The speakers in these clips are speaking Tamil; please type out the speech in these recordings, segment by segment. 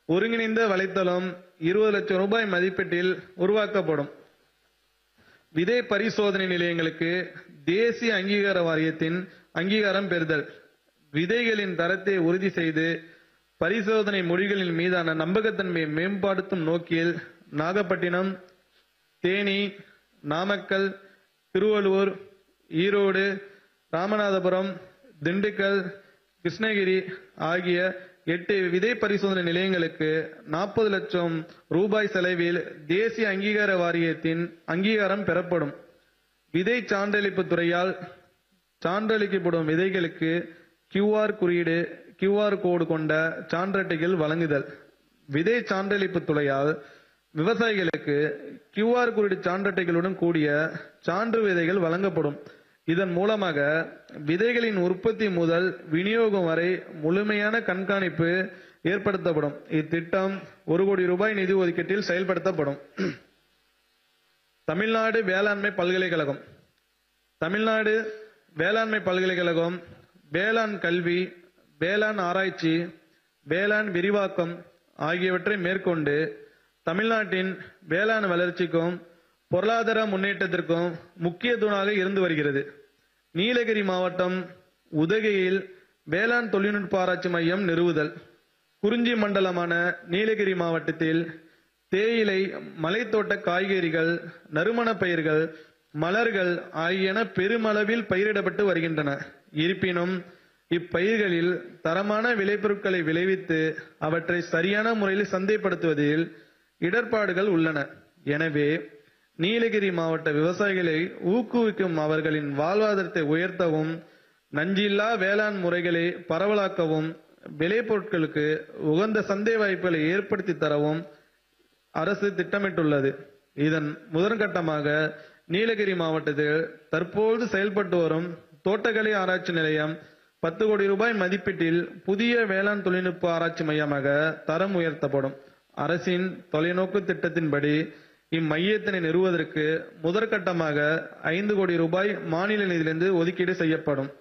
ஒருங்கிணைந்த வலைத்தளம் இருபது லட்சம் ரூபாய் மதிப்பீட்டில் உருவாக்கப்படும் விதை பரிசோதனை நிலையங்களுக்கு தேசிய அங்கீகார வாரியத்தின் அங்கீகாரம் பெறுதல் விதைகளின் தரத்தை உறுதி செய்து பரிசோதனை மொழிகளின் மீதான நம்பகத்தன்மையை மேம்படுத்தும் நோக்கில் நாகப்பட்டினம் தேனி நாமக்கல் திருவள்ளூர் ஈரோடு ராமநாதபுரம் திண்டுக்கல் கிருஷ்ணகிரி ஆகிய எட்டு விதை பரிசோதனை நிலையங்களுக்கு நாற்பது லட்சம் ரூபாய் செலவில் தேசிய அங்கீகார வாரியத்தின் அங்கீகாரம் பெறப்படும் விதை சான்றளிப்பு துறையால் சான்றளிக்கப்படும் விதைகளுக்கு கியூஆர் குறியீடு கியூஆர் கோடு கொண்ட சான்றட்டைகள் வழங்குதல் விதை சான்றளிப்பு துறையால் விவசாயிகளுக்கு கியூஆர் குறியீடு சான்றட்டைகளுடன் கூடிய சான்று விதைகள் வழங்கப்படும் இதன் மூலமாக விதைகளின் உற்பத்தி முதல் விநியோகம் வரை முழுமையான கண்காணிப்பு ஏற்படுத்தப்படும் இத்திட்டம் ஒரு கோடி ரூபாய் நிதி ஒதுக்கீட்டில் செயல்படுத்தப்படும் தமிழ்நாடு வேளாண்மை பல்கலைக்கழகம் தமிழ்நாடு வேளாண்மை பல்கலைக்கழகம் வேளாண் கல்வி வேளாண் ஆராய்ச்சி வேளாண் விரிவாக்கம் ஆகியவற்றை மேற்கொண்டு தமிழ்நாட்டின் வேளாண் வளர்ச்சிக்கும் பொருளாதார முன்னேற்றத்திற்கும் முக்கிய தூணாக இருந்து வருகிறது நீலகிரி மாவட்டம் உதகையில் வேளாண் தொழில்நுட்ப ஆராய்ச்சி மையம் நிறுவுதல் குறிஞ்சி மண்டலமான நீலகிரி மாவட்டத்தில் தேயிலை மலைத்தோட்ட காய்கறிகள் நறுமணப் பயிர்கள் மலர்கள் ஆகியன பெருமளவில் பயிரிடப்பட்டு வருகின்றன இருப்பினும் இப்பயிர்களில் தரமான விளைபொருட்களை விளைவித்து அவற்றை சரியான முறையில் சந்தைப்படுத்துவதில் இடர்பாடுகள் உள்ளன எனவே நீலகிரி மாவட்ட விவசாயிகளை ஊக்குவிக்கும் அவர்களின் வாழ்வாதாரத்தை உயர்த்தவும் நஞ்சில்லா வேளாண் முறைகளை பரவலாக்கவும் விளைபொருட்களுக்கு உகந்த சந்தை வாய்ப்புகளை ஏற்படுத்தி தரவும் அரசு திட்டமிட்டுள்ளது இதன் முதற்கட்டமாக நீலகிரி மாவட்டத்தில் தற்போது செயல்பட்டு வரும் தோட்டக்கலை ஆராய்ச்சி நிலையம் பத்து கோடி ரூபாய் மதிப்பீட்டில் புதிய வேளாண் தொழில்நுட்ப ஆராய்ச்சி மையமாக தரம் உயர்த்தப்படும் அரசின் தொலைநோக்கு திட்டத்தின்படி இம்மையத்தினை நிறுவுவதற்கு முதற்கட்டமாக ஐந்து கோடி ரூபாய் மாநில நிதியிலிருந்து ஒதுக்கீடு செய்யப்படும்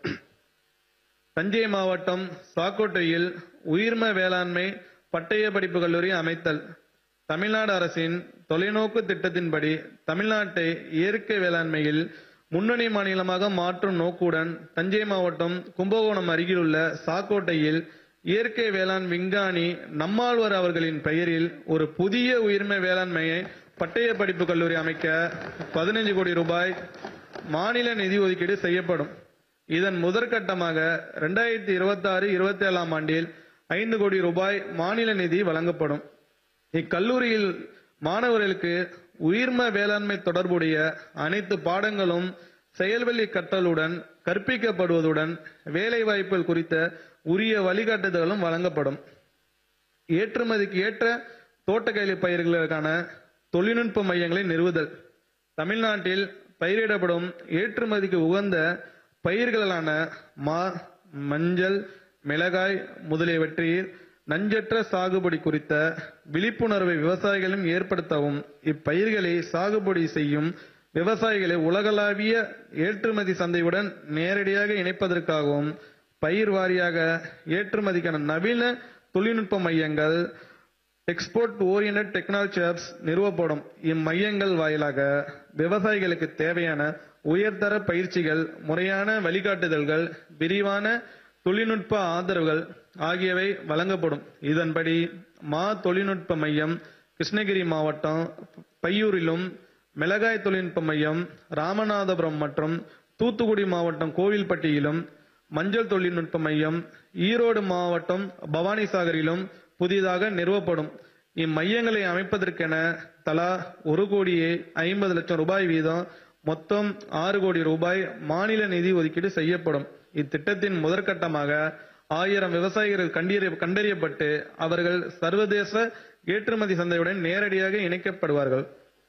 தஞ்சை மாவட்டம் சாக்கோட்டையில் உயிர்ம வேளாண்மை பட்டய படிப்பு கல்லூரி அமைத்தல் தமிழ்நாடு அரசின் தொலைநோக்கு திட்டத்தின்படி தமிழ்நாட்டை இயற்கை வேளாண்மையில் முன்னணி மாநிலமாக மாற்றும் நோக்குடன் தஞ்சை மாவட்டம் கும்பகோணம் அருகிலுள்ள சாக்கோட்டையில் இயற்கை வேளாண் விஞ்ஞானி நம்மாழ்வார் அவர்களின் பெயரில் ஒரு புதிய உயிர்ம வேளாண்மையை பட்டய படிப்பு கல்லூரி அமைக்க பதினைஞ்சு கோடி ரூபாய் மாநில நிதி ஒதுக்கீடு செய்யப்படும் இதன் முதற்கட்டமாக ரெண்டாயிரத்தி இருபத்தி ஆறு இருபத்தி ஏழாம் ஆண்டில் ஐந்து கோடி ரூபாய் மாநில நிதி வழங்கப்படும் இக்கல்லூரியில் மாணவர்களுக்கு உயிர்ம வேளாண்மை தொடர்புடைய அனைத்து பாடங்களும் செயல்வழி கற்றலுடன் கற்பிக்கப்படுவதுடன் வேலைவாய்ப்புகள் குறித்த உரிய வழிகாட்டுதல்களும் வழங்கப்படும் ஏற்றுமதிக்கு ஏற்ற தோட்டக்கலை பயிர்களுக்கான தொழில்நுட்ப மையங்களை நிறுவுதல் தமிழ்நாட்டில் பயிரிடப்படும் ஏற்றுமதிக்கு உகந்த பயிர்களான மா மஞ்சள் மிளகாய் முதலியவற்றில் நஞ்சற்ற சாகுபடி குறித்த விழிப்புணர்வை விவசாயிகளும் ஏற்படுத்தவும் இப்பயிர்களை சாகுபடி செய்யும் விவசாயிகளை உலகளாவிய ஏற்றுமதி சந்தையுடன் நேரடியாக இணைப்பதற்காகவும் பயிர் வாரியாக ஏற்றுமதிக்கான நவீன தொழில்நுட்ப மையங்கள் எக்ஸ்போர்ட் ஓரியன்ட் டெக்னாலஜி ஹப்ஸ் நிறுவப்படும் இம்மையங்கள் வாயிலாக விவசாயிகளுக்கு தேவையான உயர்தர பயிற்சிகள் முறையான வழிகாட்டுதல்கள் விரிவான தொழில்நுட்ப ஆதரவுகள் ஆகியவை வழங்கப்படும் இதன்படி மா தொழில்நுட்ப மையம் கிருஷ்ணகிரி மாவட்டம் பையூரிலும் மிளகாய் தொழில்நுட்ப மையம் ராமநாதபுரம் மற்றும் தூத்துக்குடி மாவட்டம் கோவில்பட்டியிலும் மஞ்சள் தொழில்நுட்ப மையம் ஈரோடு மாவட்டம் பவானிசாகரிலும் புதிதாக நிறுவப்படும் இம்மையங்களை அமைப்பதற்கென தலா ஒரு கோடியே ஐம்பது லட்சம் ரூபாய் வீதம் மொத்தம் ஆறு கோடி ரூபாய் மாநில நிதி ஒதுக்கீடு செய்யப்படும் இத்திட்டத்தின் முதற்கட்டமாக ஆயிரம் விவசாயிகள் கண்டறிய கண்டறியப்பட்டு அவர்கள் சர்வதேச ஏற்றுமதி சந்தையுடன் நேரடியாக இணைக்கப்படுவார்கள்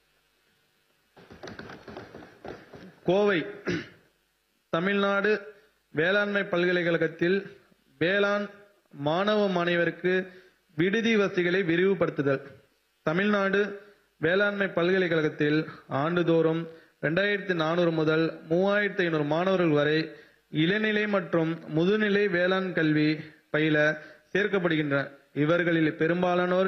கோவை தமிழ்நாடு வேளாண்மை பல்கலைக்கழகத்தில் வேளாண் மாணவ மாணவருக்கு விடுதி வசதிகளை விரிவுபடுத்துதல் தமிழ்நாடு வேளாண்மை பல்கலைக்கழகத்தில் ஆண்டுதோறும் ரெண்டாயிரத்தி நானூறு முதல் மூவாயிரத்தி ஐநூறு மாணவர்கள் வரை இளநிலை மற்றும் முதுநிலை வேளாண் கல்வி பயில சேர்க்கப்படுகின்றனர் இவர்களில் பெரும்பாலானோர்